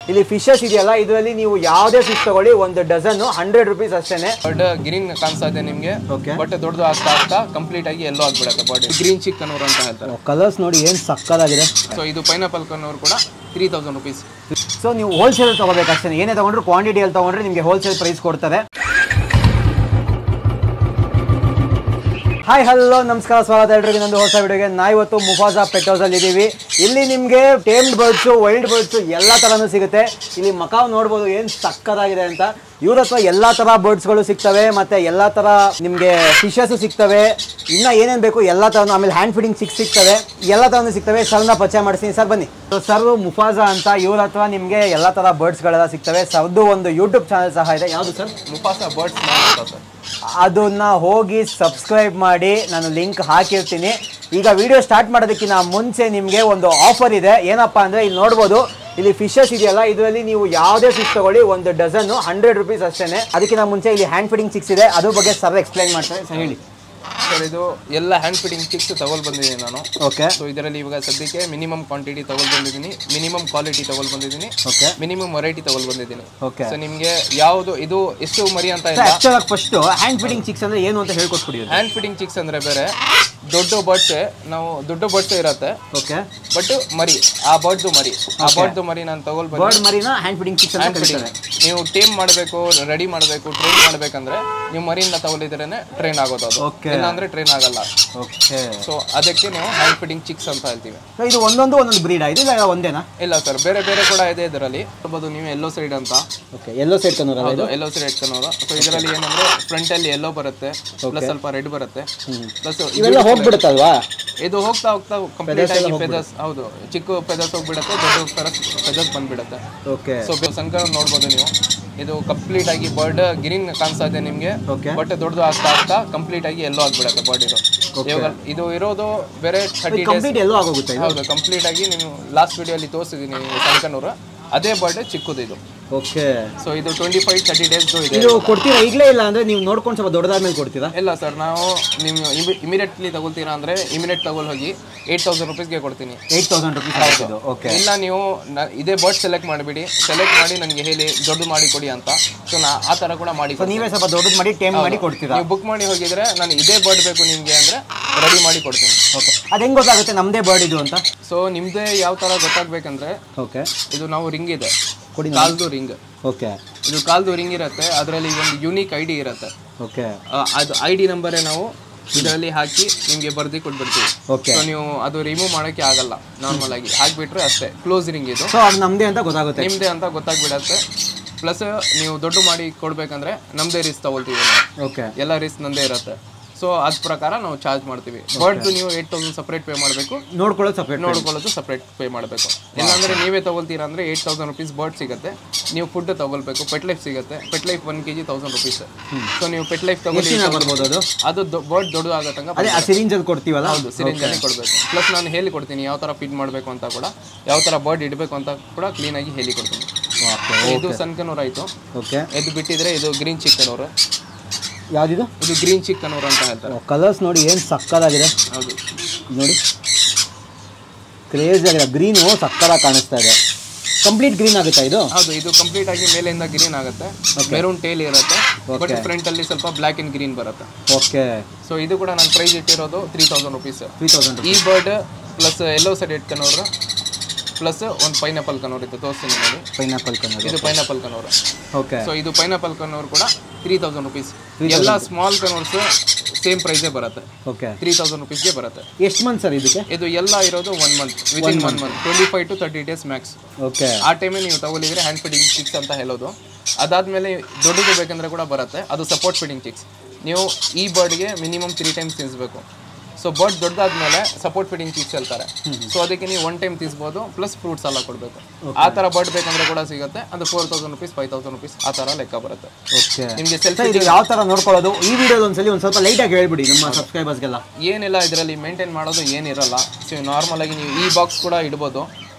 ಇಲ್ಲಿ ಫಿಶಸ್ ಇದೆಯಲ್ಲ ಇದರಲ್ಲಿ ನೀವು ಯಾವುದೇ ಫಿಶ್ ತಗೊಳ್ಳಿ ಒಂದು ಡಜನ್ ಹಂಡ್ರೆಡ್ ರುಪೀಸ್ ಅಷ್ಟೇನೆ ಬರ್ಡ್ ಗ್ರೀನ್ ಕಾಣಿಸ್ತಾ ಇದೆ ನಿಮಗೆ Okay. ಬಟ್ ದೊಡ್ಡದು ಆಗ್ತಾ ಆಗ್ತಾ ಕಂಪ್ಲೀಟ್ ಆಗಿ ಎಲ್ಲೋ ಆಗ್ಬಿಡುತ್ತೆ ಬಾಡಿ ಗ್ರೀನ್ ಚಿಕ್ ಕನ್ನೂರ್ ಅಂತ ಹೇಳ್ತಾರೆ ಕಲರ್ಸ್ ನೋಡಿ ಏನು ಸಕ್ಕದಾಗಿದೆ ಸೊ ಇದು ಪೈನಾಪಲ್ ಕನ್ನೂರ್ ಕೂಡ ತ್ರೀ ತೌಸಂಡ್ ರುಪೀಸ್ ಸೊ ನೀವು ಹೋಲ್ಸೇಲ್ ತಗೋಬೇಕಷ್ಟೇ ಏನೇ ತಗೊಂಡ್ರು ಕ್ವಾಂಟಿಟಿಯಲ್ಲಿ ತಗೊಂಡ್ರೆ ನಿಮಗೆ ಹೋಲ್ಸೇಲ್ ಪ್ರೈಸ್ ಕೊಡ್ತಾರೆ ಹಾಯ್ ಹಲೋ ನಮಸ್ಕಾರ ಸ್ವಾಗತ ಎಲ್ರಿಗೂ ನಂದು ಹೊಸ ವಿಡಿಯೋಗೆ ನಾ ಇವತ್ತು ಮುಫಾಜಾ ಪೆಟೋಸಲ್ಲಿ ಇದ್ದೀವಿ ಇಲ್ಲಿ ನಿಮಗೆ ಟೇಮ್ಡ್ ಬರ್ಡ್ಸು ವೈಲ್ಡ್ ಬರ್ಡ್ಸು ಎಲ್ಲ ಥರನೂ ಸಿಗುತ್ತೆ ಇಲ್ಲಿ ಮಕಾವ್ ನೋಡ್ಬೋದು ಏನು ಸಕ್ಕದಾಗಿದೆ ಅಂತ ಇವ್ರ ಹತ್ರ ಎಲ್ಲ ಥರ ಬರ್ಡ್ಸ್ಗಳು ಸಿಗ್ತವೆ ಮತ್ತು ಎಲ್ಲ ಥರ ನಿಮಗೆ ಫಿಶಸ್ಸು ಸಿಗ್ತವೆ ಇನ್ನು ಏನೇನು ಬೇಕು ಎಲ್ಲ ಥರನೂ ಆಮೇಲೆ ಹ್ಯಾಂಡ್ ಫೀಡಿಂಗ್ ಸಿಕ್ ಸಿಗ್ತವೆ ಎಲ್ಲ ಥರನೂ ಸಿಗ್ತವೆ ಸರ್ನ ಪರಿಚಯ ಮಾಡಿಸ್ತೀನಿ ಸರ್ ಬನ್ನಿ ಸೊ ಸರ್ ಮುಫಾಜಾ ಅಂತ ಇವ್ರ ಹತ್ರ ನಿಮಗೆ ಎಲ್ಲ ಥರ ಬರ್ಡ್ಸ್ಗಳೆಲ್ಲ ಸಿಗ್ತವೆ ಸರ್ದು ಒಂದು ಯೂಟ್ಯೂಬ್ ಚಾನಲ್ ಸಹ ಇದೆ ಯಾವುದು ಸರ್ ಮುಫಾಸ ಬರ್ಡ್ಸ್ ಅಂತ ಸರ್ ಅದನ್ನ ಹೋಗಿ ಸಬ್ಸ್ಕ್ರೈಬ್ ಮಾಡಿ ನಾನು ಲಿಂಕ್ ಹಾಕಿರ್ತೀನಿ ಈಗ ವಿಡಿಯೋ ಸ್ಟಾರ್ಟ್ ಮಾಡೋದಕ್ಕಿಂತ ಮುಂಚೆ ನಿಮಗೆ ಒಂದು ಆಫರ್ ಇದೆ ಏನಪ್ಪಾ ಅಂದರೆ ಇಲ್ಲಿ ನೋಡ್ಬೋದು ಇಲ್ಲಿ ಫಿಶಸ್ ಇದೆಯಲ್ಲ ಇದರಲ್ಲಿ ನೀವು ಯಾವುದೇ ಫಿಶ್ ತಗೊಳ್ಳಿ ಒಂದು ಡಜನ್ ಹಂಡ್ರೆಡ್ ರುಪೀಸ್ ಅಷ್ಟೇ ಅದಕ್ಕಿಂತ ಮುಂಚೆ ಇಲ್ಲಿ ಹ್ಯಾಂಡ್ ಫೀಡಿಂಗ್ ಸಿಕ್ಸ್ ಇದೆ ಅದ್ರ ಬಗ್ಗೆ ಸರ್ ಎಕ್ಸ್ಪ್ಲೈನ್ ಮಾಡ್ತಾರೆ ಸರ್ ಹೇಳಿ ಸರ್ ಇದು ಎಲ್ಲ ಹ್ಯಾಂಡ್ ಫಿಟ್ಟಿಂಗ್ ಚಿಕ್ಸ್ ತಗೊಳ್ ಬಂದಿದ್ದೀನಿ ನಾನು ಓಕೆ ಸೊ ಇದರಲ್ಲಿ ಇವಾಗ ಸದ್ಯಕ್ಕೆ ಮಿನಿಮಮ್ ಕ್ವಾಂಟಿಟಿ ತಗೊಳ್ ಬಂದಿದ್ದೀನಿ ಮಿನಿಮಮ್ ಕ್ವಾಲಿಟಿ ತಗೊಳ್ ಬಂದಿದ್ದೀನಿ ಓಕೆ ಮಿನಿಮಮ್ ವೆರೈಟಿ ತಗೊಳ್ ಬಂದಿದ್ದೀನಿ ಓಕೆ ಸೊ ನಿಮಗೆ ಯಾವುದು ಇದು ಎಷ್ಟು ಮರಿ ಅಂತ ಇಲ್ಲ ಆಕ್ಚುಲಾಗಿ ಫಸ್ಟ್ ಹ್ಯಾಂಡ್ ಫೀಡಿಂಗ್ ಸಿಕ್ಸ್ ಅಂದರೆ ಏನು ಅಂತ ಹೇಳ್ಕೊಟ್ಬಿಡಿ ಹ್ಯಾಂಡ್ ಫಿಟ್ಟಿಂಗ್ ಚಿಕ್ಸ್ ಅಂದ್ರೆ ಬೇರೆ ದೊಡ್ಡ ಬರ್ಡ್ಸೆ ನಾವು ದೊಡ್ಡ ಬರ್ಡ್ಸೆ ಇರತ್ತೆ ಓಕೆ ಬಟ್ ಮರಿ ಆ ಬರ್ಡ್ದು ಮರಿ ಆ ಬರ್ಡ್ದು ಮರಿ ನಾನು ತಗೊಳ್ ಬಂದು ಬರ್ಡ್ ಮರಿನ ಹ್ಯಾಂಡ್ ಫೀಡಿಂಗ್ ಸಿಕ್ಸ್ ಅಂತ ಹ್ಯಾಂಡ್ ಕರೀತಾರೆ ಫಿಟ್ಟಿಂಗ್ ನೀವು ಟೇಮ್ ಮಾಡಬೇಕು ರೆಡಿ ಮಾಡಬೇಕು ಟ್ರೈನ್ ಮಾಡಬೇಕಂದ್ರೆ ನೀವು ಮರಿಯಿಂದ ತಗೊಳಿದ್ರೇನೆ ಟ್ರೈನ್ ಆಗೋದು ಅದು Okay. ಇಲ್ಲ ಅಂದ್ರೆ ಟ್ರೈನ್ ಆಗಲ್ಲ ಓಕೆ ಸೊ ಅದಕ್ಕೆ ನಾವು ಹ್ಯಾಂಡ್ ಫಿಟ್ಟಿಂಗ್ ಚಿಕ್ಸ್ ಅಂತ ಹೇಳ್ತೀವಿ ಇದು ಒಂದೊಂದು ಒಂದೊಂದು ಬ್ರೀಡ್ ಇದು ಇಲ್ಲ ಒಂದೇನಾ ಇಲ್ಲ ಸರ್ ಬೇರೆ ಬೇರೆ ಕೂಡ ಇದೆ ಇದರಲ್ಲಿ ನೋಡ್ಬೋದು ನೀವು ಎಲ್ಲೋ ಸೈಡ್ ಅಂತ ಓಕೆ ಎಲ್ಲೋ ಸೈಡ್ ಕನ್ನೂರಲ್ಲ ಹೌದು ಎಲ್ಲೋ ಸೈಡ್ ಇಟ್ಕೊಳೋರು ಸೊ ಇದರಲ್ಲಿ ಏನಂದ್ರೆ ಫ್ರಂಟ್ ಅಲ್ಲಿ ಎಲ್ಲೋ ಬರುತ್ತೆ ಪ್ಲಸ್ ಸ್ವಲ್ಪ ರೆಡ್ ಬರುತ್ತೆ ಪ್ಲಸ್ ಇವೆಲ್ಲ ಹೋಗ್ಬಿಡುತ್ತಲ್ವಾ ಇದು ಹೋಗ್ತಾ ಹೋಗ್ತಾ ಕಂಪ್ಲೀಟ್ ಆಗಿ ಫೆದರ್ಸ್ ಹೌದು ಚಿಕ್ಕ ಫೆದರ್ಸ್ ಹೋಗ್ಬಿಡುತ್ತೆ ದೊಡ್ಡ ಫೆದರ್ಸ್ ಬಂದ್ಬಿಡುತ್ತೆ ಓಕೆ ಸೊ ಸಂಕರ್ ನೋಡ್ಬೋದು ನೀವು ಇದು ಕಂಪ್ಲೀಟ್ ಆಗಿ ಬರ್ಡ್ ಗ್ರೀನ್ ಕಾಣಿಸ್ತಾ ಇದೆ ನಿಮಗೆ ಓಕೆ ಬಟ್ ದೊಡ್ಡದು ಆಗ್ತಾ ಆಗ್ತಾ ಕಂಪ್ಲೀಟ್ ಆಗಿ ಎಲ್ಲೋ ಆಗ್ಬಿಡುತ್ತೆ ಬರ್ಡ್ ಇದು ಇವಾಗ ಇದು ಇರೋದು ಬೇರೆ ಥರ್ಟಿ ಡೇಸ್ ಕಂಪ್ಲೀಟ್ ಎಲ್ಲೋ ಆಗೋಗುತ್ತೆ ಇದು ಹೌದು ಕಂಪ್ಲೀಟ್ ಆಗಿ ನೀವು ಲಾಸ್ಟ್ ವಿಡಿಯೋಲಿ ತೋರಿಸಿದ್ದೀನಿ ಸಂಕನೂರು ಅದೇ ಬರ್ಡ್ ಚಿಕ್ಕದು ಇದು ಓಕೆ ಸೊ ಇದು ಟ್ವೆಂಟಿ ಫೈವ್ ಥರ್ಟಿ ಡೇಸ್ದು ಇದೆ ಇದು ಕೊಡ್ತೀರಾ ಈಗಲೇ ಇಲ್ಲ ಅಂದ್ರೆ ನೀವು ನೋಡ್ಕೊಂಡು ಸ್ವಲ್ಪ ದೊಡ್ಡದಾದ್ಮೇಲೆ ಕೊಡ್ತೀರಾ ಇಲ್ಲ ಸರ್ ನಾವು ನೀವು ಇಮಿಡಿಯೇಟ್ಲಿ ತಗೊಳ್ತೀರಾ ಅಂದ್ರೆ ಇಮಿಡಿಯೇಟ್ ತಗೊಳ್ ಹೋಗಿ ಏಟ್ ತೌಸಂಡ್ ರುಪೀಸ್ಗೆ ಕೊಡ್ತೀನಿ ಏಯ್ಟ್ ತೌಸಂಡ್ ರುಪೀಸ್ ಆಗ್ತಿದ್ದು ಓಕೆ ಇಲ್ಲ ನೀವು ನ- ಇದೇ ಬರ್ಡ್ ಸೆಲೆಕ್ಟ್ ಮಾಡಿಬಿಡಿ ಸೆಲೆಕ್ಟ್ ಮಾಡಿ ನನಗೆ ಹೇಳಿ ದೊಡ್ಡ ಮಾಡಿ ಕೊಡಿ ಅಂತ ಸೊ ನಾ ಆ ಥರ ಕೂಡ ಮಾಡಿ ಸೊ ನೀವೇ ಸ್ವಲ್ಪ ದೊಡ್ಡದು ಮಾಡಿ ಟೇಮ್ ಮಾಡಿ ಕೊಡ್ತೀರಾ ನೀವು ಬುಕ್ ಮಾಡಿ ಹೋಗಿದ್ರೆ ನಾನು ಇದೇ ಬರ್ಡ್ ಬೇಕು ನಿಮಗೆ ಅಂದ್ರೆ ರೆಡಿ ಮಾಡಿ ಕೊಡ್ತೀನಿ ಓಕೆ ಅದು ಹೆಂಗ್ ಗೊತ್ತಾಗುತ್ತೆ ನಮ್ಮದೇ ಬರ್ಡ್ ಇದು ಅಂತ ಸೊ ನಿಮ್ಮದೇ ಯಾವ ಥರ ಗೊತ್ತಾಗ್ಬೇಕಂದ್ರೆ ಓಕೆ ಇದು ನಾವು ರಿಂಗ್ ಇದೆ ಕೊಡಿ ಕಾಲ್ದು ರಿಂಗ್ ಓಕೆ ಇದು ಕಾಲ್ದು ರಿಂಗ್ ಇರುತ್ತೆ ಅದರಲ್ಲಿ ಒಂದು ಯೂನಿಕ್ ಐ ಡಿ ಇರುತ್ತೆ ಓಕೆ ಆ, ಅದು ಐ ಡಿ ನಂಬರೇ ನಾವು ಇದರಲ್ಲಿ ಹಾಕಿ ನಿಮಗೆ ಬರ್ದು ಕೊಟ್ಬಿಡ್ತೀವಿ ಓಕೆ ಸೊ ನೀವು ಅದು ರಿಮೂವ್ ಮಾಡೋಕ್ಕೆ ಆಗಲ್ಲ ನಾರ್ಮಲ್ ಆಗಿ ಹಾಕ್ಬಿಟ್ರೆ ಅಷ್ಟೇ ಕ್ಲೋಸ್ ರಿಂಗ್ ಇದು ಸೊ ಅದು ನಮ್ಮದೇ ಅಂತ ಗೊತ್ತಾಗುತ್ತೆ ನಿಮ್ಮದೇ ಅಂತ ಗೊತ್ತಾಗ್ಬಿಡತ್ತೆ ಪ್ಲಸ್ ನೀವು ದೊಡ್ಡ ಮಾಡಿ ಕೊಡ್ಬೇಕಂದ್ರೆ ನಮ್ಮದೇ ರಿಸ್ಕ್ ತಗೊಳ್ತೀವಿ ನಾವು. ಓಕೆ ಎಲ್ಲ ರಿಸ್ಕ್ ನಂದೇ ಇರುತ್ತೆ ಸೊ ಅದ್ ಪ್ರಕಾರ ನಾವು ಚಾರ್ಜ್ ಮಾಡ್ತೀವಿ ಬರ್ಡ್ ನೀವು ಏಟ್ ತೌಸಂಡ್ ಸಪ್ರೇಟ್ ಪೇ ಮಾಡಬೇಕು ನೋಡ್ಕೊಳ್ಳೋದು ಸಪ್ರೇಟ್ ನೋಡ್ಕೊಳ್ಳೋದು ಸಪ್ರೇಟ್ ಪೇ ಮಾಡಬೇಕು ಇಲ್ಲಾಂದ್ರೆ ನೀವೇ ತಗೊಳ್ತೀರಾ ಅಂದ್ರೆ ಏಟ್ ತೌಸಂಡ್ ರುಪೀಸ್ ಬರ್ಡ್ ಸಿಗುತ್ತೆ ನೀವು ಫುಡ್ ತಗೊಳ್ಬೇಕು ಪೆಟ್ ಲೈಫ್ ಸಿಗುತ್ತೆ pet life one K G thousand rupees so ನೀವು ಪೆಟ್ ಲೈಫ್ ತಗೊಳ್ಳಿ ದಿನ ಬರ್ಬೋದು ಅದು ಅದು ಬರ್ಡ್ ದೊಡ್ಡ ಆಗೋ ತನಕ ಅದೇ ಆ ಸಿರಿಂಜಲ್ಲಿ ಕೊಡ್ತೀವಲ್ಲ ಹೌದು ಸಿರಿಂಜಲ್ಲಿ ಕೊಡಬೇಕು ಪ್ಲಸ್ ನಾನು ಹೇಳಿ ಕೊಡ್ತೀನಿ ಯಾವ ಥರ ಫೀಡ್ ಮಾಡಬೇಕು ಅಂತ ಕೂಡ ಯಾವ ಥರ ಬರ್ಡ್ ಇಡಬೇಕು ಅಂತ ಕೂಡ ಕ್ಲೀನಾಗಿ ಹೇಳಿ ಕೊಡ್ತೀನಿ ಓಕೆ ಇದು ಸನ್ಕನೂರ್ ಆಯಿತು ಓಕೆ ಇದು ಬಿಟ್ಟಿದ್ರೆ ಇದು ಗ್ರೀನ್ ಚಿಕ್ಕನೂರು ಯಾವ್ದಿದು ಇದು ಗ್ರೀನ್ ಚಿಕ್ಕನೂರು ಅಂತ ಹೇಳ್ತಾರೆ ಕಲರ್ಸ್ ನೋಡಿ ಏನು ಸಕ್ಕದಾಗಿದೆ ಹೌದು ನೋಡಿ ಕ್ರೇಜಿ ಆಗಿದೆ ಗ್ರೀನು ಸಕ್ಕದಾಗಿ ಕಾಣಿಸ್ತಾ ಇದೆ ಕಂಪ್ಲೀಟ್ ಗ್ರೀನ್ ಆಗುತ್ತಾ ಇದು ಹೌದು ಇದು ಕಂಪ್ಲೀಟ್ ಆಗಿ ಮೇಲಿಂದ ಗ್ರೀನ್ ಆಗುತ್ತೆ ಮೆರೂನ್ ಟೇಲ್ ಇರುತ್ತೆ ಬಟ್ ಫ್ರಂಟ್ ಅಲ್ಲಿ ಸ್ವಲ್ಪ ಬ್ಲ್ಯಾಕ್ ಅಂಡ್ ಗ್ರೀನ್ ಬರುತ್ತೆ ಓಕೆ ಸೊ ಇದು ಕೂಡ ನಾನು ಪ್ರೈಸ್ ಇಟ್ಟಿರೋದು three thousand rupees three thousand ಈ bird plus yellow side it conure plus ಒಂದು ಪೈನಾಪಲ್ ಕನೋರ್ ಇತ್ತು ತೋರಿಸ್ತೀನಿ ನೋಡಿ ಪೈನಾಪಲ್ ಕನ್ನಡ ಇದು ಪೈನಾಪಲ್ ಕನೋರು ಓಕೆ ಸೊ ಇದು ಪೈನಾಪಲ್ ಕನೋರ್ ಕೂಡ ತ್ರೀ ತೌಸಂಡ್ ರುಪೀಸ್ ಎಲ್ಲ ಸ್ಮಾಲ್ ಕನೋರ್ಸ್ ಸೇಮ್ ಪ್ರೈಸೇ ಬರುತ್ತೆ ಓಕೆ ತ್ರೀ ತೌಸಂಡ್ ರುಪೀಸ್ಗೆ ಬರುತ್ತೆ ಎಷ್ಟು ಮಂತ್ ಸರ್ ಇದಕ್ಕೆ ಇದು ಎಲ್ಲ ಇರೋದು one month within one month twenty five to thirty days max okay ಆ ಟೈಮಲ್ಲಿ ನೀವು ತಗೊಳ್ಳಿದ್ರೆ ಹ್ಯಾಂಡ್ ಫಿಟ್ಟಿಂಗ್ ಚಿಕ್ಸ್ ಅಂತ ಹೇಳೋದು ಅದಾದಮೇಲೆ ದೊಡ್ಡದು ಬೇಕಂದ್ರೆ ಕೂಡ ಬರುತ್ತೆ ಅದು ಸಪೋರ್ಟ್ ಫಿಟ್ಟಿಂಗ್ ಚಿಕ್ಸ್ ನೀವು ಈ ಬರ್ಡ್ಗೆ ಮಿನಿಮಮ್ ತ್ರೀ ಟೈಮ್ಸ್ ತಿನ್ನಿಸ್ಬೇಕು ಸೊ ಬರ್ಡ್ ದೊಡ್ಡದಾದ್ಮೇಲೆ ಸಪೋರ್ಟ್ ಫಿಟ್ಟಿಂಗ್ ಚಿಕ್ಸ್ ಹೇಳ್ತಾರೆ ಸೊ ಅದಕ್ಕೆ ನೀವು ಒನ್ ಟೈಮ್ ತಿನ್ಸ್ಬೋದು ಪ್ಲಸ್ ಫ್ರೂಟ್ಸ್ ಎಲ್ಲ ಕೊಡಬೇಕು ಆ ಥರ ಬರ್ಡ್ ಬೇಕಂದ್ರೆ ಕೂಡ ಸಿಗುತ್ತೆ ಅದು four thousand rupees five thousand rupees ಆ ಥರ ಲೆಕ್ಕ ಬರುತ್ತೆ ಓಕೆ ನಿಮಗೆ ಸೆಲ್ಫ್ ಸರ್ ಇದು ಯಾವ ಥರ ನೋಡ್ಕೊಳ್ಳೋದು ಈ ವಿಡಿಯೋದ ಒಂದ್ಸಲಿ ಒಂದು ಸ್ವಲ್ಪ ಲೈಟಾಗಿ ಹೇಳ್ಬಿಡಿ ನಮ್ಮ ಸಬ್ಸ್ಕ್ರೈಬರ್ಸ್ಗೆಲ್ಲ ಏನಿಲ್ಲ ಇದರಲ್ಲಿ ಮೇಂಟೈನ್ ಮಾಡೋದು ಏನಿರಲ್ಲ ಸೊ ನಾರ್ಮಲ್ ಆಗಿ ನೀವು ಈ ಬಾಕ್ಸ್ ಕೂಡ ಇಡ್ಬೋದು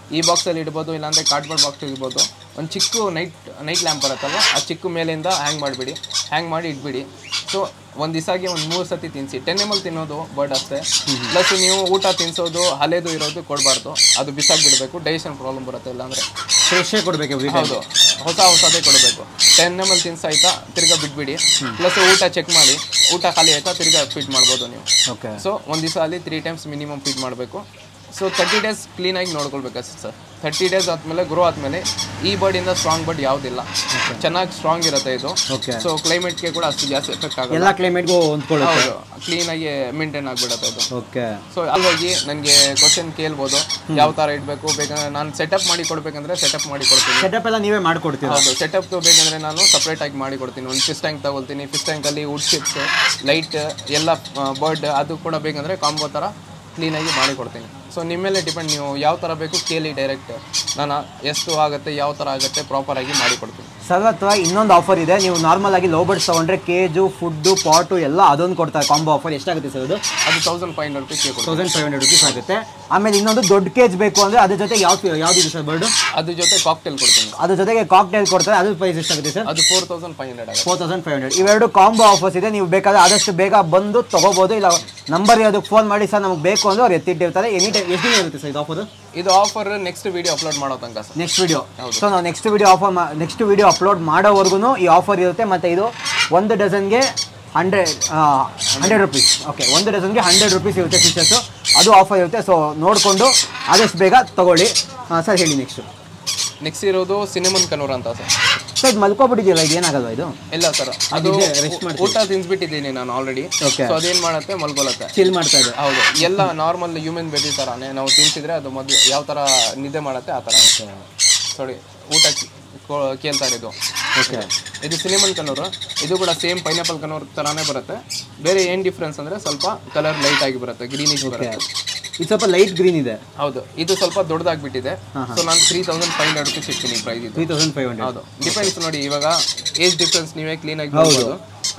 ಈ ಬಾಕ್ಸಲ್ಲಿ ಇಡ್ಬೋದು ಇಲ್ಲಾಂದರೆ ಕಾರ್ಡ್ಬೋರ್ಡ್ ಬಾಕ್ಸ್ ಇಡ್ಬೋದು ಒಂದು ಚಿಕ್ಕ ನೈಟ್ ನೈಟ್ ಲ್ಯಾಂಪ್ ಬರುತ್ತಲ್ವ ಆ ಚಿಕ್ಕ ಮೇಲಿಂದ ಹ್ಯಾಂಗ್ ಮಾಡಿಬಿಡಿ ಹ್ಯಾಂಗ್ ಮಾಡಿ ಇಟ್ಬಿಡಿ ಸೊ ಒಂದು ದಿವಸಗೆ ಒಂದು ಮೂರು ಸತಿ ತಿನ್ನಿಸಿ ಟೆನ್ ಎಮ್ ಎಲ್ ತಿನ್ನೋದು ಬರ್ಡ್ ಅಷ್ಟೇ ಪ್ಲಸ್ ನೀವು ಊಟ ತಿನ್ಸೋದು ಹಳೆದು ಇರೋದು ಕೊಡಬಾರ್ದು ಅದು ಬಿಸಾಕ್ ಬಿಡಬೇಕು ಡೈಜೆಷನ್ ಪ್ರಾಬ್ಲಮ್ ಬರುತ್ತೆ ಇಲ್ಲಾಂದರೆ ಫ್ರೆಶೇ ಕೊಡಬೇಕು ಹೌದು ಹೊಸ ಹೊಸದೇ ಕೊಡಬೇಕು ಟೆನ್ ಎಮ್ ಎಲ್ ತಿನ್ಸಾಯ್ತಾ ತಿರ್ಗಾ ಬಿಟ್ಬಿಡಿ ಪ್ಲಸ್ ಊಟ ಚೆಕ್ ಮಾಡಿ ಊಟ ಖಾಲಿ ಆಯ್ತಾ ತಿರ್ಗಾ ಫೀಡ್ ಮಾಡ್ಬೋದು ನೀವು ಓಕೆ ಸೊ ಒಂದು ದಿವಸ ಅಲ್ಲಿ ತ್ರೀ ಟೈಮ್ಸ್ ಮಿನಿಮಮ್ ಫೀಡ್ ಮಾಡಬೇಕು ಸೊ ತರ್ಟಿ ಡೇಸ್ ಕ್ಲೀನಾಗಿ ನೋಡ್ಕೊಳ್ಬೇಕು ಅಷ್ಟೇ ಸರ್ ತರ್ಟಿ ಡೇಸ್ ಆದಮೇಲೆ ಗ್ರೋ ಆದಮೇಲೆ ಈ ಬರ್ಡಿಂದ ಸ್ಟ್ರಾಂಗ್ ಬರ್ಡ್ ಯಾವುದಿಲ್ಲ ಚೆನ್ನಾಗಿ ಸ್ಟ್ರಾಂಗ್ ಇರುತ್ತೆ ಇದು ಓಕೆ ಸೊ ಕ್ಲೈಮೇಟ್ಗೆ ಕೂಡ ಅಷ್ಟು ಜಾಸ್ತಿ ಎಫೆಕ್ಟ್ ಆಗಲ್ಲ ಎಲ್ಲ ಕ್ಲೈಮೇಟ್ಗೂ ಹೊಂದ್ಕೊಳ್ಳುತ್ತೆ ಹೌದು ಕ್ಲೀನಾಗಿ ಮೇಂಟೈನ್ ಆಗಿಬಿಡುತ್ತೆ ಇದು ಓಕೆ ಸೊ ಅಲ್ವಾಗಿ ನನಗೆ ಕ್ವಶನ್ ಕೇಳ್ಬೋದು ಯಾವ ಥರ ಇಡಬೇಕು ಬೇಕಂದ್ರೆ ನಾನು ಸೆಟಪ್ ಮಾಡಿ ಕೊಡ್ಬೇಕಂದ್ರೆ ಸೆಟಪ್ ಮಾಡಿ ಕೊಡ್ತೀನಿ ಸೆಟಪ್ ಎಲ್ಲ ನೀವೇ ಮಾಡ್ಕೊಡ್ತೀರಾ ಹೌದು ಸೆಟಪ್ ಬೇಕಂದ್ರೆ ನಾನು ಸಪ್ರೇಟ್ ಆಗಿ ಮಾಡಿ ಕೊಡ್ತೀನಿ ಒಂದು ಫಿಶ್ ಟ್ಯಾಂಕ್ ತಗೊಳ್ತೀನಿ ಫಿಶ್ ಟ್ಯಾಂಕಲ್ಲಿ ವುಡ್ ಚಿಪ್ಸ್ ಲೈಟ್ ಎಲ್ಲ ಬರ್ಡ್ ಅದು ಕೂಡ ಬೇಕಂದ್ರೆ ಕಾಂಬೋ ಥರ ಕ್ಲೀನಾಗಿ ಮಾಡಿ ಕೊಡ್ತೀನಿ ಸೊ ನಿಮ್ಮ ಮೇಲೆ ಡಿಪೆಂಡ್ ನೀವು ಯಾವ ಥರ ಬೇಕು ಕೇಳಿ ಡೈರೆಕ್ಟ್ ನಾನು ಎಷ್ಟು ಆಗುತ್ತೆ ಯಾವ ಥರ ಆಗುತ್ತೆ ಪ್ರಾಪರಾಗಿ ಮಾಡಿ ಕೊಡ್ತೀನಿ ಸರ್ ಅಥವಾ ಇನ್ನೊಂದು ಆಫರ್ ಇದೆ ನೀವು ನಾರ್ಮಲ್ ಆಗಿ ಲೋ ಬರ್ಡ್ಸ್ ತಗೊಂಡ್ರೆ ಕೇಜು ಫುಡ್ಡು ಪಾಟು ಎಲ್ಲ ಅದೊಂದು ಕೊಡ್ತಾರೆ ಕಾಂಬೋ ಆಫರ್ ಎಷ್ಟಾಗುತ್ತೆ ಸರ್ ಅದು ಅದು ತೌಸಂಡ್ ಫೈವ್ ಹಂಡ್ರೆಡ್ ರುಪೀಸ್ಗೆ ಕೊಡ್ತೀನಿ ತೌಸಂಡ್ ಫೈವ್ ಹಂಡ್ರೆಡ್ ರುಪೀಸ್ ಆಗುತ್ತೆ ಆಮೇಲೆ ಇನ್ನೊಂದು ದೊಡ್ಡ ಕೇಜ್ ಬೇಕು ಅಂದರೆ ಅದ್ರ ಜೊತೆ ಯಾವ ಯಾವ್ದಿದೆ ಸರ್ ಬರ್ಡು ಅದ್ರ ಜೊತೆ ಕಾಕ್ಟೇಲ್ ಕೊಡ್ತೀನಿ ಅದ್ರ ಜೊತೆಗೆ ಕಾಕ್ಟೇಲ್ ಕೊಡ್ತಾರೆ ಅದು ಪ್ರೈಸ್ ಎಷ್ಟಾಗುತ್ತೆ ಸರ್ ಅದು ಫೋರ್ ತೌಸಂಡ್ ಫೈವ್ ಹಂಡ್ರೆಡ್ ಆಗುತ್ತೆ ಫೋರ್ ತೌಸಂಡ್ ಫೈವ್ ಹಂಡ್ರೆಡ್ ಇವೆರಡು ಕಾಂಬೋ ಆಫರ್ಸ್ ಇದೆ ನೀವು ಬೇಕಾದ್ರೆ ಆದಷ್ಟು ಬೇಗ ಬಂದು ತಗೋಬೋದು ಇಲ್ಲ ನಂಬರ್ ಅದಕ್ಕೆ ಫೋನ್ ಮಾಡಿ ಸರ್ ನಮಗೆ ಬೇಕು ಅಂದ್ರೆ ಅವ್ರು ಎತ್ತಿಟ್ಟಿರ್ತಾರೆ ಎನಿ ಟೈಮ್ ಎಷ್ಟು ದಿನ ಇರುತ್ತೆ ಸರ್ ಇದು ಆಫರ್ ಇದು ಆಫರ್ ನೆಕ್ಸ್ಟ್ ವಿಡಿಯೋ ಅಪ್ಲೋಡ್ ಮಾಡೋ ತನಕ ಸರ್ ನೆಕ್ಸ್ಟ್ ವಿಡಿಯೋ ಸೊ ನಾವು next video offer next video upload ಮಾಡೋವರೆಗೂ ಈ ಆಫರ್ ಇರುತ್ತೆ ಮತ್ತು ಇದು ಒಂದು ಡಜನ್ಗೆ ಹಂಡ್ರೆಡ್ ಹಂಡ್ರೆಡ್ ರುಪೀಸ್ ಓಕೆ ಒಂದು ಡಜನ್ಗೆ ಹಂಡ್ರೆಡ್ ರುಪೀಸ್ ಇರುತ್ತೆ ಫೀಚರ್ಸು ಅದು ಆಫರ್ ಇರುತ್ತೆ ಸೊ ನೋಡಿಕೊಂಡು ಆದಷ್ಟು ಬೇಗ ತಗೊಳ್ಳಿ ಸರ್ ಹೇಳಿ ನೆಕ್ಸ್ಟು ನೆಕ್ಸ್ಟ್ ಇರೋದು ಸಿನಿಮನ್ ಕನೂರ್ ಅಂತ ಸರ್ ಸರ್ ಇದು ಮಲ್ಕೊಬಿಟ್ಟಿದೆಯಲ್ಲ ಇದು ಏನಾಗಲ್ವಾ ಇದು ಇಲ್ಲ ಸರ್ ಅದು ಅದಿದೆ, rest ಮಾಡ್ತೀನಿ. ಊಟ ತಿನ್ಸ್ಬಿಟ್ಟಿದ್ದೀನಿ ನಾನು ಆಲ್ರೆಡಿ Okay. ಸೊ ಅದೇನ್ ಮಾಡುತ್ತೆ ಮಲ್ಗೊಳತ್ತೆ ಚಿಲ್ ಮಾಡ್ತಾ ಇದೆ ಹೌದು ಎಲ್ಲ ನಾರ್ಮಲ್ ಹ್ಯೂಮನ್ ಬೇಬಿ ಥರನೇ ನಾವು ತಿನ್ಸಿದ್ರೆ ಅದು ಮೊದಲು ಯಾವ ಥರ ನಿದ್ದೆ ಮಾಡುತ್ತೆ ಆ ಥರ ಸಾರಿ ಊಟ ಕಿ- ಕೋ- ಕೇಳ್ತಾ ಇರೋದು ಓಕೆ ಇದು ಸಿನಿಮನ್ ಕನೂರು ಇದು ಕೂಡ ಸೇಮ್ ಪೈನಾಪಲ್ ಕನೂರ್ ಥರಾನೇ ಬರುತ್ತೆ ಬೇರೆ ಏನು ಡಿಫ್ರೆನ್ಸ್ ಅಂದರೆ ಸ್ವಲ್ಪ ಕಲರ್ ಲೈಟ್ ಆಗಿ ಬರುತ್ತೆ ಗ್ರೀನಿಶ್ ಬರುತ್ತೆ ಇದು ಸ್ವಲ್ಪ ಲೈಟ್ ಗ್ರೀನ್ ಇದೆ ಹೌದು ಇದು ಸ್ವಲ್ಪ ದೊಡ್ಡದಾಗ್ಬಿಟ್ಟಿದೆ ಸೊ ನಾನು three thousand five hundred rupees ಇರ್ತೀನಿ ಪ್ರೈಸ್ ಇದು ತ್ರೀ ತೌಸಂಡ್ ಫೈವ್ ಹಂಡ್ರೆಡ್ ಹೌದು ಡಿಫ್ರೆನ್ಸ್ ನೋಡಿ ಇವಾಗ ಏಜ್ ಡಿಫ್ರೆನ್ಸ್ ನೀವೇ ಕ್ಲೀನ್ ಆಗಿ ನೋಡ್ಬೋದು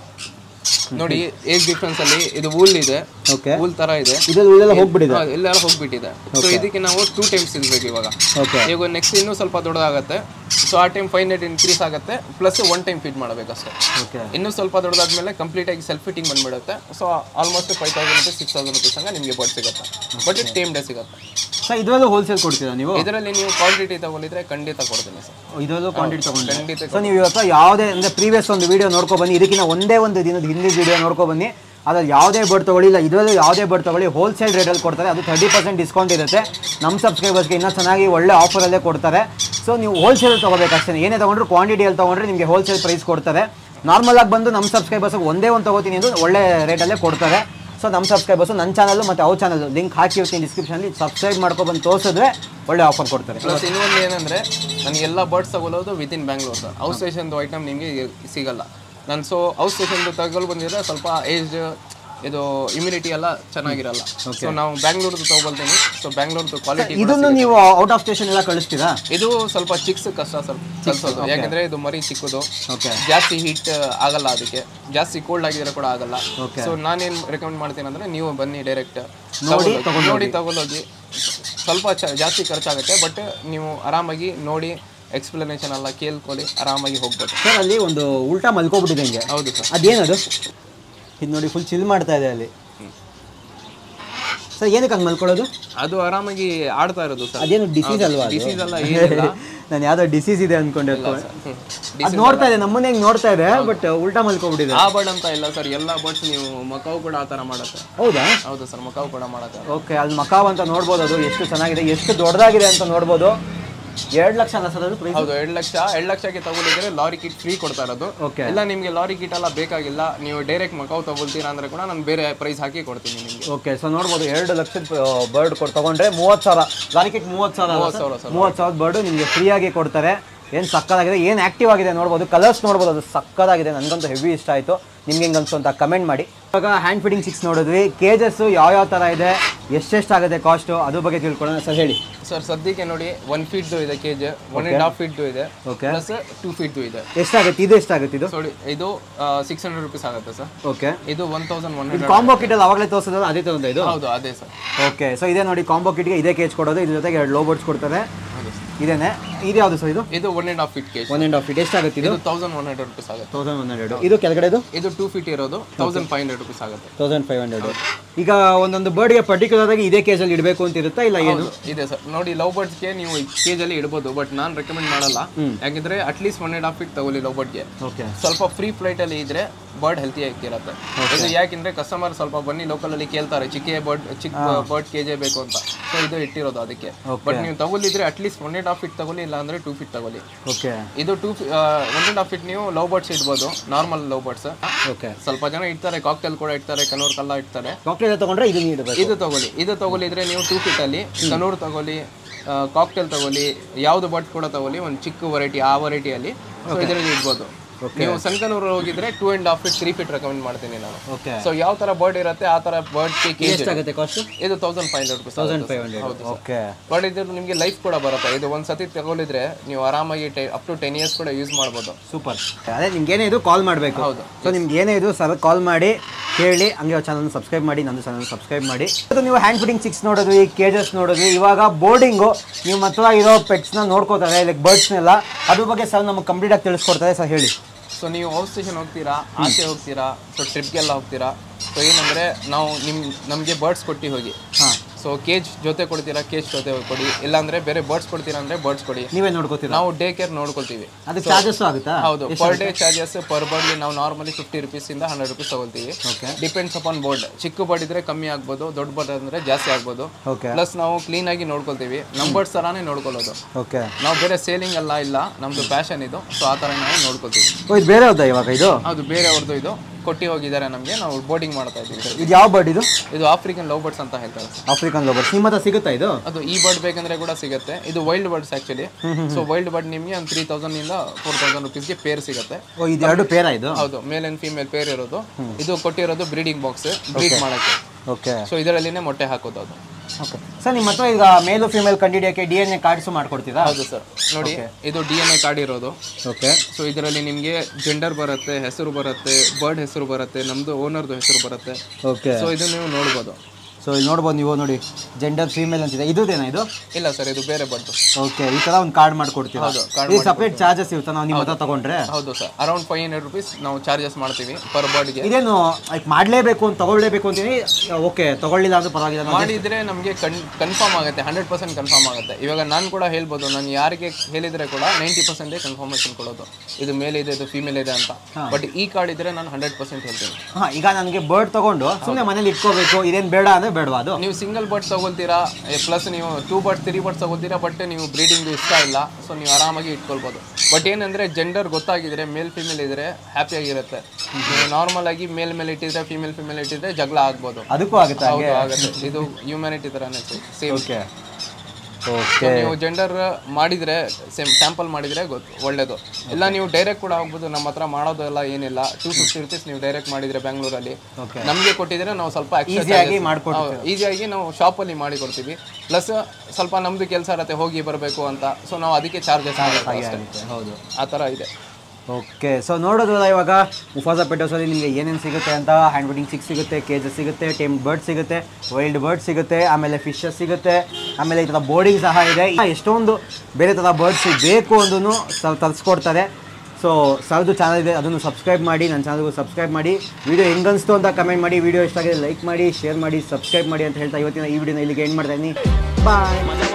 ನೋಡಿ ಏಜ್ ಡಿಫ್ರೆನ್ಸ್ ಅಲ್ಲಿ ಇದು ವೂಲ್ ಇದೆ ಓಕೆ ವೂಲ್ ತರ ಇದೆ ಇದ್ರಲ್ಲಿ ಉಳ್ಳೆಲ್ಲ ಹೋಗ್ಬಿಟ್ಟಿದೆ ಹಾ, ಎಲ್ಲಾರು ಹೋಗ್ಬಿಟ್ಟಿದೆ ಸೊ ಇದಕ್ಕೆ ನಾವು ಟೂ ಟೈಮ್ಸ್ ತಿನ್ಬೇಕು ಇವಾಗ ಓಕೆ ಈಗ ನೆಕ್ಸ್ಟ್ ಇನ್ನೂ ಸ್ವಲ್ಪ ದೊಡ್ಡದಾಗತ್ತೆ ಸೊ ಆ ಟೈಮ್ ಫೈವ್ ಹಂಡ್ರೆಡ್ ಇನ್ಕ್ರೀಸ್ ಆಗುತ್ತೆ ಪ್ಲಸ್ ಒನ್ ಟೈಮ್ ಫೀಡ್ ಮಾಡಬೇಕಷ್ಟೇ ಓಕೆ ಇನ್ನೂ ಸ್ವಲ್ಪ ದೊಡ್ಡದಾದ್ಮೇಲೆ ಕಂಪ್ಲೀಟ್ ಆಗಿ ಸೆಲ್ಫ್ ಫಿಟ್ಟಿಂಗ್ ಬಂದ್ಬಿಡುತ್ತೆ so almost five thousand rupees six thousand rupees ಹಂಗೆ ನಿಮಗೆ ಬಟ್ ಸಿಗುತ್ತೆ ಬಟ್ ಟೈಮ್ ಡೇ ಸಿಗುತ್ತೆ ಸರ್ ಇದರಲ್ಲೂ ಹೋಲ್ಸೇಲ್ ಕೊಡ್ತೀರಾ ನೀವು ಇದರಲ್ಲಿ ನೀವು ಕ್ವಾಂಟಿಟಿ ತಗೊಂಡಿದ್ರೆ ಖಂಡಿತ ಕೊಡ್ತೀನಿ ಸರ್ ಇದರಲ್ಲೂ ಕ್ವಾಂಟಿಟಿ ತಗೊಂಡ್ರೆ ಖಂಡಿತ ಸೊ ನೀವು ಇವತ್ತು ಯಾವುದೇ ಅಂದರೆ ಪ್ರೀವಿಯಸ್ ಒಂದು ವಿಡಿಯೋ ನೋಡ್ಕೊ ಬನ್ನಿ ಇದಕ್ಕಿಂತ ಒಂದೇ ಒಂದು ದಿನದ ಹಿಂದಿನ ವಿಡಿಯೋ ನೋಡ್ಕೊ ಬನ್ನಿ ಅದ್ರಲ್ಲಿ ಯಾವುದೇ ಬರ್ಡ್ ತಗೊಳ್ಳಿ ಇಲ್ಲ ಇದರಲ್ಲೂ ಯಾವುದೇ ಬರ್ಡ್ ತಗೊಳ್ಳಿ ಹೋಲ್ಸೇಲ್ ರೇಟಲ್ಲಿ ಕೊಡ್ತಾರೆ ಅದು ತರ್ಟಿ ಪರ್ಸೆಂಟ್ ಡಿಸ್ಕೌಂಟ್ ಇರುತ್ತೆ ನಮ್ಮ ಸಬ್ಸ್ಕ್ರೈಬರ್ಸ್ಗೆ ಇನ್ನೂ ಚೆನ್ನಾಗಿ ಒಳ್ಳೆ ಆಫರಲ್ಲೇ ಕೊಡ್ತಾರೆ ಸೊ ನೀವು ಹೋಲ್ಸೇಲ್ ತೊಗೋಬೇಕಷ್ಟೇ ಏನೇ ತೊಗೊಂಡ್ರು ಕ್ವಾಂಟಿಟಿಯಲ್ಲಿ ತೊಗೊಂಡ್ರೆ ನಿಮಗೆ ಹೋಲ್ಸೇಲ್ ಪ್ರೈಸ್ ಕೊಡ್ತಾರೆ ನಾರ್ಮಲ್ ಆಗಿ ಬಂದು ನಮ್ಮ ಸಬ್ಸ್ಕ್ರೈಬರ್ಸ್ಗೆ ಒಂದೇ ಒಂದು ತೊಗೋತೀನಿ ಎಂದು ಒಳ್ಳೆ ರೇಟಲ್ಲೇ ಕೊಡ್ತಾರೆ ಸೊ ನಮ್ಮ ಸಬ್ಸ್ಕ್ರೈಬರ್ಸು ನನ್ನ ಚಾನಲ್ ಮತ್ತು ಅವ್ರ ಚಾನಲ್ ಲಿಂಕ್ ಹಾಕಿರ್ತೀನಿ ಡಿಸ್ಕ್ರಿಪ್ಷನಲ್ಲಿ ಸಬ್ಸ್ಕ್ರೈಬ್ ಮಾಡ್ಕೊಬಂದು ತೋರಿಸಿದ್ರೆ ಒಳ್ಳೆ ಆಫರ್ ಕೊಡ್ತಾರೆ ಪ್ಲಸ್ ಇನ್ನೊಂದು ಏನಂದ್ರೆ ನಾನು ಎಲ್ಲ ಬರ್ಡ್ಸ್ ತಗೊಳ್ಳೋದು ವಿತ್ ಇನ್ ಬ್ಯಾಂಗ್ಳೂರ್ ಸರ್ ಹೌಸ್ ಸ್ಟೇಷನ್ದು ಐಟಮ್ ನಿಮಗೆ ಸಿಗಲ್ಲ ನಾನು ಸೊ ಹೌಸ್ ಸ್ಟೇಷನ್ದು ತಗೊಳ್ ಬಂದಿದ್ರೆ ಸ್ವಲ್ಪ ಏಜ್ ಇದು ಇಮ್ಯುನಿಟಿ ಎಲ್ಲ ಚೆನ್ನಾಗಿರಲ್ಲ ಸೊ ನಾವು ಬ್ಯಾಂಗ್ಳೂರ್ದು ತಗೊಳ್ತೀನಿ ಸೊ ಬ್ಯಾಂಗ್ಳೂರ್ದು ಕ್ವಾಲಿಟಿ ಇದನ್ನು ನೀವು ಔಟ್ ಆಫ್ ಸ್ಟೇಷನ್ ಎಲ್ಲ ಕಳಿಸ್ತೀರಾ ಇದು ಸ್ವಲ್ಪ ಚಿಕ್ಸ್ ಕಷ್ಟ ಸರ್ ಕಲ್ಸೋದು ಯಾಕಂದ್ರೆ ಇದು ಮರಿ ಚಿಕ್ಕದು ಓಕೆ ಜಾಸ್ತಿ ಹೀಟ್ ಆಗಲ್ಲ ಅದಕ್ಕೆ ಜಾಸ್ತಿ ಕೋಲ್ಡ್ ಆಗಿದ್ರೆ ಕೂಡ ಆಗಲ್ಲ Okay. ಸೊ ನಾನೇನು ರೆಕಮೆಂಡ್ ಮಾಡ್ತೀನಿ ಅಂದ್ರೆ ನೀವು ಬನ್ನಿ ಡೈರೆಕ್ಟ್ ನೋಡಿ ನೋಡಿ ತಗೊಳ್ಳೋಗಿ ಸ್ವಲ್ಪ ಚ- ಜಾಸ್ತಿ ಖರ್ಚಾಗುತ್ತೆ ಬಟ್ ನೀವು ಆರಾಮಾಗಿ ನೋಡಿ ಎಕ್ಸ್ಪ್ಲನೇಷನ್ ಎಲ್ಲ ಕೇಳ್ಕೊಳ್ಳಿ ಆರಾಮಾಗಿ ಹೋಗ್ಬೋದು ಸರ್ ಅಲ್ಲಿ ಒಂದು ಉಲ್ಟಾ ಮಲ್ಕೊಬಿಟ್ಟಿದೆ ಹಿಂಗೆ ಹೌದು ಸರ್ ಅದೇನದು ಇದು ನೋಡಿ ಫುಲ್ ಚಿಲ್ ಮಾಡ್ತಾ ಇದೆ ಅಲ್ಲಿ ಸರ್ ಏನಕ್ಕೆ ಹಂಗೆ ಮಲ್ಕೊಳ್ಳೋದು ಅದು ಆರಾಮಾಗಿ ಆಡ್ತಾ ಇರೋದು ಸರ್ ಅದೇನು ಡಿಸೀಸ್ ಅಲ್ವಾ ಅದು? ಡಿಸೀಸ್ ಎಲ್ಲ ಏನಿಲ್ಲ ನಾನು ಯಾವ್ದೋ ಡಿಸೀಸ್ ಇದೆ ಅನ್ಕೊಂಡೆ ಹ್ಮ್. ಅದು ನೋಡ್ತಾ ಇದೆ ನಮ್ಮನ್ನ ಹೆಂಗ್ ನೋಡ್ತಾ ಇದೆ ಬಟ್ ಉಲ್ಟಾ ಮಲ್ಕೊಬಿಟ್ಟಿದೆ ಆ ಬರ್ಡ್ ಅಂತ ಇಲ್ಲ ಸರ್ ಎಲ್ಲ ಬರ್ಡ್ಸ್ ನೀವು ಮಕಾವು ಕೂಡ ಆ ಥರ ಮಾಡುತ್ತೆ ಹೌದಾ ಹೌದು ಸರ್ ಮಕಾವು ಕೂಡ ಮಾಡುತ್ತೆ ಓಕೆ ಅಲ್ಲಿ ಮಕಾವ್ ಅಂತ ನೋಡ್ಬೋದು ಅದು ಎಷ್ಟು ಚೆನ್ನಾಗಿದೆ ಎಷ್ಟು ದೊಡ್ಡದಾಗಿದೆ ಅಂತ ನೋಡ್ಬೋದು ಎರಡು ಲಕ್ಷ ಅಲ್ಲ ಸರ್ ಅದು ಪ್ರೈಸ್ ಹೌದು ಎರಡು ಲಕ್ಷ ಎರಡು ಲಕ್ಷಕ್ಕೆ ತಗೊಳಿದ್ರೆ ಲಾರಿ ಕಿಟ್ ಫ್ರೀ ಕೊಡ್ತಾ ಇರೋದು ಓಕೆ ಇಲ್ಲ ನಿಮಗೆ ಲಾರಿ ಕಿಟ್ ಎಲ್ಲ ಬೇಕಾಗಿಲ್ಲ ನೀವು ಡೈರೆಕ್ಟ್ ಮಕಾವು ತಗೊಳ್ತೀರಾ ಅಂದ್ರೆ ಕೂಡ ನಾನು ಬೇರೆ ಪ್ರೈಸ್ ಹಾಕಿ ಕೊಡ್ತೀನಿ ನಿಮಗೆ ಓಕೆ ಸೊ ನೋಡ್ಬೋದು ಎರಡು ಲಕ್ಷದ ಬರ್ಡ್ ಕೊಟ್ಟು ತಗೊಂಡ್ರೆ ಮೂವತ್ತು ಸಾವಿರ ಲಾರಿ ಕಿಟ್ ಮೂವತ್ತು ಸಾವಿರ ಅಲ್ಲ ಮೂವತ್ತು ಸಾವಿರ ಮೂವತ್ತು ಸಾವಿರದ ಬರ್ಡು ನಿಮಗೆ ಫ್ರೀಯಾಗಿ ಕೊಡ್ತಾರೆ ಏನು ಸಕ್ಕದಾಗಿದೆ ಏನು ಆ್ಯಕ್ಟಿವ್ ಆಗಿದೆ ನೋಡ್ಬೋದು ಕಲರ್ಸ್ ನೋಡ್ಬೋದು ಅದು ಸಕ್ಕದಾಗಿದೆ ನನಗಂತೂ ಹೆವಿ ಇಷ್ಟ ಆಯಿತು ನಿಮ್ಗೆ ಹೆಂಗೆ ಅನ್ಸು ಅಂತ ಕಮೆಂಟ್ ಮಾಡಿ ಇವಾಗ ಹ್ಯಾಂಡ್ ಫಿಟ್ಟಿಂಗ್ ಸಿಕ್ಸ್ ನೋಡಿದ್ವಿ ಕೇಜಸ್ಸು ಯಾವ ಯಾವ ಥರ ಇದೆ ಎಷ್ಟೆಷ್ಟಾಗುತ್ತೆ ಕಾಸ್ಟು ಅದ್ರ ಬಗ್ಗೆ ತಿಳ್ಕೊಳ್ಳೋಣ ಸರ್ ಹೇಳಿ ಸರ್ ಸದ್ಯಕ್ಕೆ ನೋಡಿ ಒನ್ ಫೀಟ್ದು ಇದೆ ಕೇಜ್ ಒನ್ ಅಂಡ್ ಹಾಫ್ ಫೀಟ್ದು ಇದೆ ಓಕೆ ಪ್ಲಸ್ ಟೂ ಫೀಟ್ದು ಇದೆ ಎಷ್ಟಾಗುತ್ತೆ ಇದು ಎಷ್ಟಾಗುತ್ತೆ ಇದು ಸೊ ಇದು ಸಿಕ್ಸ್ ಹಂಡ್ರೆಡ್ ರುಪೀಸ್ ಆಗುತ್ತೆ ಸರ್ ಓಕೆ ಇದು ಒನ್ ತೌಸಂಡ್ ಒನ್ ಇದು ಹಂಡ್ರೆಡ್ ಕಾಂಬೋ ಕಿಟಲ್ಲಿ ಅವಾಗಲೇ ತೋರಿಸಿದ್ರೆ ಅದೇ ತಗೊಂಡ ಇದು ಹೌದು ಅದೇ ಸರ್ ಓಕೆ ಸೊ ಇದೇ ನೋಡಿ ಕಾಂಬೋ ಕಿಟ್ಗೆ ಇದೇ ಕೇಜ್ ಕೊಡೋದು ಇದ್ರ ಜೊತೆಗೆ ಎರಡು ಲೋ ಬೋರ್ಡ್ಸ್ ಕೊಡ್ತಾರೆ ಹೌದು ಸರ್ ಇದೇನೆ ಇದು ಯಾವುದು ಸರ್ ಇದು ಇದು one and half feet cage one and half feet ಎಷ್ಟಾಗುತ್ತೆ ಇದು ಇದು ತೌಸಂಡ್ ಒನ್ ಹಂಡ್ರೆಡ್ ರುಪೀಸ್ ಆಗುತ್ತೆ ತೌಸಂಡ್ ಒನ್ ಹಂಡ್ರೆಡ್ ಇದು ಕೆಳಗಡೆದು ಇದು ಟೂ ಫೀಟ್ ಇರೋದು ತೌಸಂಡ್ ಫೈವ್ ಹಂಡ್ರೆಡ್ ರುಪೀಸ್ ಆಗುತ್ತೆ ತೌಸಂಡ್ ಫೈವ್ ಹಂಡ್ರೆಡ್ ಈಗ ಒಂದೊಂದು ಬರ್ಡ್ಗೆ ಪರ್ಟಿಕ್ಯುಲರ್ ಆಗಿ ಇದೇ ಕೇಜಲ್ಲಿ ಇಡಬೇಕು ಅಂತ ಇರುತ್ತಾ ಇಲ್ಲ ಏನು ಹೌದು ಇದೆ ಸರ್ ನೋಡಿ ಲವ್ ಬರ್ಡ್ಸ್ಗೆ ನೀವು ಕೇಜ್ ಅಲ್ಲಿ ಇಡ್ಬೋದು ಬಟ್ ನಾನು ರೆಕಮೆಂಡ್ ಮಾಡಲ್ಲ ಯಾಕಂದ್ರೆ at least one and half feet ತಗೊಳ್ಳಿ ಲವ್ ಬರ್ಡ್ಗೆ ಓಕೆ ಸ್ವಲ್ಪ ಫ್ರೀ ಫ್ಲೈಟ್ ಅಲ್ಲಿ ಇದ್ರೆ ಬರ್ಡ್ ಹೆಲ್ತಿ ಆಗಿರುತ್ತೆ ಇದು ಯಾಕೆಂದ್ರೆ ಕಸ್ಟಮರ್ ಸ್ವಲ್ಪ ಬನ್ನಿ ಲೋಕಲ್ ಅಲ್ಲಿ ಕೇಳ್ತಾರೆ ಚಿಕ್ಕ ಬರ್ಡ್ ಚಿಕ್ಕ ಬರ್ಡ್ ಕೆಜೆ ಬೇಕು ಅಂತ ಸೊ ಇದು ಇಟ್ಟಿರೋದು ಅದಕ್ಕೆ ಬಟ್ ನೀವು ತಗೊಳ್ಳಿದ್ರೆ at least one and half feet ತಗೊಳ್ಳಿ ಇಲ್ಲ ಅಂದ್ರೆ ಟೂ ಫೀಟ್ ತಗೊಳ್ಳಿ ಓಕೆ ಇದು two one and half feet ನೀವು ಲವ್ ಬರ್ಡ್ಸ್ ಇಡ್ಬೋದು ನಾರ್ಮಲ್ ಲವ್ ಬರ್ಡ್ಸ್ ಓಕೆ ಸ್ವಲ್ಪ ಜನ ಇಡ್ತಾರೆ ಕಾಕ್ಟೇಲ್ ಕೂಡ ಇಡ್ತಾರೆ ಕನೂರ್ ಕಲ್ಲ ಇಡ್ತಾರೆ ಕಾಕ್ಟೇಲ್ ತಗೊಂಡ್ರೆ ಇದನ್ನ ಇಡಬೇಕು ಇದು ತಗೊಳ್ಳಿ ಇದು ತಗೊಳ್ಳಿದ್ರೆ ನೀವು ಟೂ ಫೀಟ್ ಅಲ್ಲಿ ಕನೂರ್ ತಗೊಳ್ಳಿ ಕಾಕ್ಟೇಲ್ ತಗೊಳ್ಳಿ ಯಾವ್ದು ಬಟ್ ಕೂಡ ತಗೊಳ್ಳಿ ಒಂದು ಚಿಕ್ಕ ವೆರೈಟಿ ಆ ವೆರೈಟಿಯಲ್ಲಿ ಸೊ ಇದರಲ್ಲಿ ಇಡ್ಬೋದು ನೀವು ಸಣ್ಕನೂರು ಹೋಗಿದ್ರೆ two and half feet three feet recommend ಮಾಡ್ತೀನಿ ನಾನು ಓಕೆ ಸೊ ಯಾವ ತರ ಬರ್ಡ್ ಇರುತ್ತೆ ಆ ತರ ಬರ್ಡ್ ಕೇಜ್ ಎಷ್ಟಾಗುತ್ತೆ ಕಾಸ್ಟ್ ಇದು thousand five hundred rupees thousand five hundred okay but ಇದು ನಿಮಗೆ ಲೈಫ್ ಕೂಡ ಬರುತ್ತೆ ಇದು ಒಂದು ಸತಿ ತಗೊಳ್ಳಿದ್ರೆ ನೀವು ಆರಾಮಾಗಿ ಅಪ್ ಟು ಟೆನ್ ಇಯರ್ಸ್ ಕೂಡ ಯೂಸ್ ಮಾಡ್ಬೋದು ಸೂಪರ್ ಅದೇ ನಿಮ್ಗೆ ಏನೇ ಇದು ಕಾಲ್ ಮಾಡಬೇಕು ಹೌದು. ಸೊ ನಿಮ್ಗೆ ಏನೇ ಇದು ಸರ್ ಕಾಲ್ ಮಾಡಿ ಕೇಳಿ ಹಂಗೆ ಚಾನಲ್ ಸಬ್ಸ್ಕ್ರೈಬ್ ಮಾಡಿ ನಂದು ಚಾನಲ್ ಸಬ್ಸ್ಕ್ರೈಬ್ ಮಾಡಿ ಅದು ನೀವು ಹ್ಯಾಂಡ್ ಫಿಟ್ಟಿಂಗ್ ಸಿಕ್ಸ್ ನೋಡೋದು ಈ ಕೇಜಸ್ ನೋಡೋದು ಇವಾಗ ಬೋರ್ಡಿಂಗು ನೀವು ಮತ್ತೊಳ ಇರೋ ಪೆಟ್ಸ್ನ ನೋಡ್ಕೋತಾರೆ ಲೈಕ್ ಬರ್ಡ್ಸ್ನೆಲ್ಲ ಅದ್ರ ಬಗ್ಗೆ ಸರ್ ನಮಗೆ ಕಂಪ್ಲೀಟಾಗಿ ತಿಳಿಸ್ಕೊಡ್ತಾರೆ ಸರ್ ಹೇಳಿ ಸೊ ನೀವು ಔಟ್ ಸ್ಟೇಷನ್ ಹೋಗ್ತೀರಾ ಆಚೆ ಹೋಗ್ತೀರಾ ಸೊ ಟ್ರಿಪ್ಗೆಲ್ಲ ಹೋಗ್ತೀರಾ ಸೊ ಏನಂದರೆ ನಾವು ನಿಮ್ಮ ನಮಗೆ ಬರ್ಡ್ಸ್ ಕೊಟ್ಟು ಹೋಗಿ ಹಾಂ ಸೊ ಕೇಜ್ ಜೊತೆ ಕೊಡ್ತೀರಾ ಕೇಜ್ ಜೊತೆ ಕೊಡಿ ಇಲ್ಲಾಂದ್ರೆ ಬೇರೆ ಬರ್ಡ್ಸ್ ಕೊಡ್ತೀರಾ ಅಂದ್ರೆ ಬರ್ಡ್ಸ್ ಕೊಡಿ ನೀವೇ ನೋಡ್ಕೋತೀರಾ ನಾವು ಡೇ ಕೇರ್ ನೋಡ್ಕೊಳ್ತೀವಿ ಅದಕ್ಕೆ ಚಾರ್ಜಸ್ ಆಗುತ್ತಾ ಹೌದು ಪರ್ ಡೇ ಚಾರ್ಜಸ್ ಪರ್ ಬರ್ಡ್ಗೆ ನಾವು ನಾರ್ಮಲಿ ಫಿಫ್ಟಿ ರುಪೀಸ್ ಇಂದ ಹಂಡ್ರೆಡ್ ರುಪೀಸ್ ತಗೊಳ್ತೀವಿ ಓಕೆ ಡಿಪೆಂಡ್ಸ್ ಅಪಾನ್ ಬೋರ್ಡ್ ಚಿಕ್ಕ ಬರ್ಡ್ ಇದ್ರೆ ಕಮ್ಮಿ ಆಗ್ಬೋದು ದೊಡ್ಡ ಬರ್ಡ್ ಅಂದ್ರೆ ಜಾಸ್ತಿ ಆಗ್ಬೋದು ಓಕೆ ಪ್ಲಸ್ ನಾವು ಕ್ಲೀನ್ ಆಗಿ ನೋಡ್ಕೊಳ್ತೀವಿ ನಮ್ಮ ಬರ್ಡ್ಸ್ ತರಾನೇ ನೋಡ್ಕೊಳ್ಳೋದು ಓಕೆ ನಾವು ಬೇರೆ ಸೇಲಿಂಗ್ ಎಲ್ಲ ಇಲ್ಲ ನಮ್ದು ಪ್ಯಾಷನ್ ಇದು ಸೊ ಆ ಥರ ನಾವು ನೋಡ್ಕೊಳ್ತೀವಿ ಓ ಇದು ಬೇರೆ ಹೌದಾ ಇವಾಗ ಇದು ಅದು ಬೇರೆಯವ್ರದ್ದು ಇದು ಕೊಟ್ಟಿ ಹೋಗಿದ್ದಾರೆ ನಮಗೆ ನಾವು ಬೋರ್ಡಿಂಗ್ ಮಾಡ್ತಾ ಇದ್ದೀವಿ ಇದು ಯಾವ ಬರ್ಡ್ ಇದು ಇದು ಆಫ್ರಿಕನ್ ಲವ್ ಬರ್ಡ್ಸ್ ಅಂತ ಹೇಳ್ತಾರೆ ಆಫ್ರಿಕನ್ ಲೋಬರ್ಸ್ ನಿಮ್ಮ ಹತ್ರ ಸಿಗುತ್ತಾ ಇದು ಅದು ಈ ಬರ್ಡ್ ಬೇಕಂದ್ರೆ ಕೂಡ ಸಿಗುತ್ತೆ ಇದು wild birds actually so wild bird ನಿಮಗೆ ಒಂದು ತ್ರೀ ತೌಸಂಡ್ ಇಂದ ಫೋರ್ ತೌಸಂಡ್ ರುಪೀಸ್ಗೆ ಪೇರ್ ಸಿಗುತ್ತೆ ಓ ಇದು ಎರಡು ಪೇರಾ ಇದು ಹೌದು ಮೇಲ್ ಅಂಡ್ ಫಿಮೇಲ್ ಪೇರ್ ಇರೋದು ಇದು ಕೊಟ್ಟಿರೋದು ಬ್ರೀಡಿಂಗ್ ಬಾಕ್ಸ್ ಬ್ರೀಡ್ ಮಾಡಕ್ಕೆ ಓಕೆ ಸೊ ಇದರಲ್ಲಿನೇ ಮೊಟ್ಟೆ ಹಾಕೋದು ಅದು ಓಕೆ ಸರ್ ನಿಮ್ಮ ಹತ್ರ ಈಗ ಮೇಲು ಫಿಮೇಲ್ ಕಂಡಿಡಿಯೋಕ್ಕೆ ಡಿ ಎನ್ ಎ ಕಾರ್ಡ್ಸು ಮಾಡ್ಕೊಡ್ತೀರಾ ಹೌದು ಸರ್ ನೋಡಿ ಇದು ಡಿ ಎನ್ ಎ ಕಾರ್ಡ್ ಇರೋದು ಓಕೆ ಸೊ ಇದರಲ್ಲಿ ನಿಮಗೆ ಜೆಂಡರ್ ಬರುತ್ತೆ ಹೆಸರು ಬರುತ್ತೆ ಬರ್ಡ್ ಹೆಸರು ಬರುತ್ತೆ ನಮ್ದು ಓನರ್ದು ಹೆಸರು ಬರುತ್ತೆ ಓಕೆ ಸೊ ಇದು ನೀವು ನೋಡ್ಬೋದು ಸೊ ಇಲ್ಲಿ ನೋಡ್ಬೋದು ನೀವು ನೋಡಿ ಜೆಂಡರ್ ಫೀಮೇಲ್ ಅಂತಿದೆ ಇದುದೇನಾ ಇದು ಇಲ್ಲ ಸರ್ ಇದು ಬೇರೆ ಬರ್ಡ್ ಓಕೆ ಈ ಥರ ಒಂದು ಕಾರ್ಡ್ ಮಾಡ್ಕೊಡ್ತೀರಾ ಹೌದು, card ಇದು ಸಪ್ರೇಟ್ ಚಾರ್ಜಸ್ ಇರುತ್ತೆ ನಾವು ನಿಮ್ಮ ಹತ್ರ ತಗೊಂಡ್ರೆ ಹೌದು sir around five hundred rupees ನಾವು ಚಾರ್ಜಸ್ ಮಾಡ್ತೀವಿ ಪರ್ ಬರ್ಡ್ಗೆ ಇದೇನು ಲೈಕ್ ಮಾಡಲೇಬೇಕು ಅಂತ ತಗೊಳ್ಳೇಬೇಕು ಅಂತೀನಿ ಓಕೆ ತಗೊಳ್ಳಿಲ್ಲ ಅಂದ್ರೆ ಪರವಾಗಿಲ್ಲ ನಾವು ಮಾಡಿದ್ರೆ ನಮಗೆ ಕನ್ ಕನ್ಫರ್ಮ್ ಆಗುತ್ತೆ ಹಂಡ್ರೆಡ್ ಪರ್ಸೆಂಟ್ ಕನ್ಫರ್ಮ್ ಆಗುತ್ತೆ ಇವಾಗ ನಾನು ಕೂಡ ಹೇಳ್ಬೋದು ನಾನು ಯಾರಿಗೆ ಹೇಳಿದ್ರೆ ಕೂಡ ನೈಂಟಿ ಪರ್ಸೆಂಟೇ ಕನ್ಫರ್ಮೇಷನ್ ಕೊಡೋದು ಇದು ಮೇಲ್ ಇದೆ ಇದು ಫೀಮೇಲ್ ಇದೆ ಅಂತ ಬಟ್ ಈ ಕಾರ್ಡ್ ಇದ್ರೆ ನಾನು ಹಂಡ್ರೆಡ್ ಪರ್ಸೆಂಟ್ ಹೇಳ್ತೀನಿ ಹಾಂ ಈಗ ನನಗೆ ಬರ್ಡ್ ತಗೊಂಡು ಸುಮ್ಮನೆ ಮನೇಲಿ ಇಟ್ಕೋಬೇಕು ಇದೇನು ಬೇಡ ಅಂದ್ರೆ ಬೇಡವಾ ಅದು ನೀವು ಸಿಂಗಲ್ ಬರ್ಡ್ಸ್ ತಗೊಳ್ತೀರಾ ಪ್ಲಸ್ ನೀವು ಟೂ ಬರ್ಡ್ಸ್ ತ್ರೀ ಬರ್ಡ್ಸ್ ತಗೊಳ್ತೀರಾ ಬಟ್ ನೀವು ಬ್ರೀಡಿಂಗ್ ಇಷ್ಟ ಇಲ್ಲ ಸೊ ನೀವು ಆರಾಮಾಗಿ ಇಟ್ಕೊಳ್ಬೋದು ಬಟ್ ಏನಂದ್ರೆ ಜೆಂಡರ್ ಗೊತ್ತಾಗಿದ್ರೆ ಮೇಲ್ ಫಿಮೇಲ್ ಇದ್ರೆ ಹ್ಯಾಪಿಯಾಗಿರುತ್ತೆ ನೀವು ನಾರ್ಮಲ್ ಆಗಿ ಮೇಲ್ ಮೇಲೆ ಇಟ್ಟಿದ್ರೆ ಫಿಮೇಲ್ ಫಿಮೇಲ್ ಇಟ್ಟಿದ್ರೆ ಜಗಳ ಆಗ್ಬೋದು ಅದಕ್ಕೂ ಆಗುತ್ತಾ ಹೌದು ಆಗುತ್ತೆ ಇದು ಹ್ಯೂಮ್ಯಾನಿಟಿ ತರಾನೇ ಸೇಮ್ ಓಕೆ ಓಕೆ ನೀವು ಜೆಂಡರ್ ಮಾಡಿದ್ರೆ ಸೇಮ್ ಸ್ಯಾಂಪಲ್ ಮಾಡಿದ್ರೆ ಗೊತ್ತು ಒಳ್ಳೇದು ಇಲ್ಲ ನೀವು ಡೈರೆಕ್ಟ್ ಕೂಡ ಹೋಗ್ಬೋದು ನಮ್ಮ ಹತ್ರ ಮಾಡೋದೆಲ್ಲ ಏನಿಲ್ಲ ಟೂ ಫಿಫ್ಟಿ ರುಪೀಸ್ ನೀವು ಡೈರೆಕ್ಟ್ ಮಾಡಿದ್ರೆ ಬೆಂಗಳೂರಲ್ಲಿ Okay. ನಮಗೆ ಕೊಟ್ಟಿದ್ರೆ ನಾವು ಸ್ವಲ್ಪ ಈಸಿಯಾಗಿ ಮಾಡ್ಕೊಡ್ತೀವಿ ಈಸಿಯಾಗಿ ನಾವು ಶಾಪಲ್ಲಿ ಮಾಡಿ ಕೊಡ್ತೀವಿ ಪ್ಲಸ್ ಸ್ವಲ್ಪ ನಮ್ದು ಕೆಲಸ ಇರುತ್ತೆ ಹೋಗಿ ಬರಬೇಕು ಅಂತ ಸೊ ನಾವು ಅದಕ್ಕೆ ಚಾರ್ಜಸ್ ಅಷ್ಟೇ ಹೌದು ಆ ಥರ ಇದೆ ಓಕೆ ಸೊ ನೋಡೋದಲ್ಲ ಇವಾಗ ಮುಫಾಜಾ ಪೆಟೋಸಲ್ಲಿ ನಿಮಗೆ ಏನೇನು ಸಿಗುತ್ತೆ ಅಂತ ಹ್ಯಾಂಡ್ ಬೀಡಿಂಗ್ ಸಿಕ್ಸ್ ಸಿಗುತ್ತೆ ಕೇಜಸ್ ಸಿಗುತ್ತೆ ಟೇಮ್ ಬರ್ಡ್ ಸಿಗುತ್ತೆ ವೈಲ್ಡ್ ಬರ್ಡ್ ಸಿಗುತ್ತೆ ಆಮೇಲೆ ಫಿಶಸ್ ಸಿಗುತ್ತೆ ಆಮೇಲೆ ಈ ಥರ ಬೋರ್ಡಿಂಗ್ ಸಹ ಇದೆ ಇನ್ನ ಎಷ್ಟೊಂದು ಬೇರೆ ಥರ ಬರ್ಡ್ಸ್ ಬೇಕು ಅಂದೂ ತರಿಸ್ಕೊಡ್ತಾರೆ ಸೊ ಸರ್ದು ಚಾನಲ್ ಇದೆ ಅದನ್ನು ಸಬ್ಸ್ಕ್ರೈಬ್ ಮಾಡಿ ನನ್ನ ಚಾನಲ್ಗೂ ಸಬ್ಸ್ಕ್ರೈಬ್ ಮಾಡಿ ವಿಡಿಯೋ ಹೆಂಗನ್ಸ್ತು ಅಂತ ಕಮೆಂಟ್ ಮಾಡಿ ವಿಡಿಯೋ ಇಷ್ಟ ಆಗಿದೆ ಲೈಕ್ ಮಾಡಿ ಶೇರ್ ಮಾಡಿ ಸಬ್ಸ್ಕ್ರೈಬ್ ಮಾಡಿ ಅಂತ ಹೇಳ್ತಾ ಇವತ್ತಿನ ಈ ವಿಡಿಯೋನ ಇಲ್ಲಿಗೆ ಎಂಡ್ ಮಾಡ್ತಾ ಇದ್ದೀನಿ ಬಾಯ್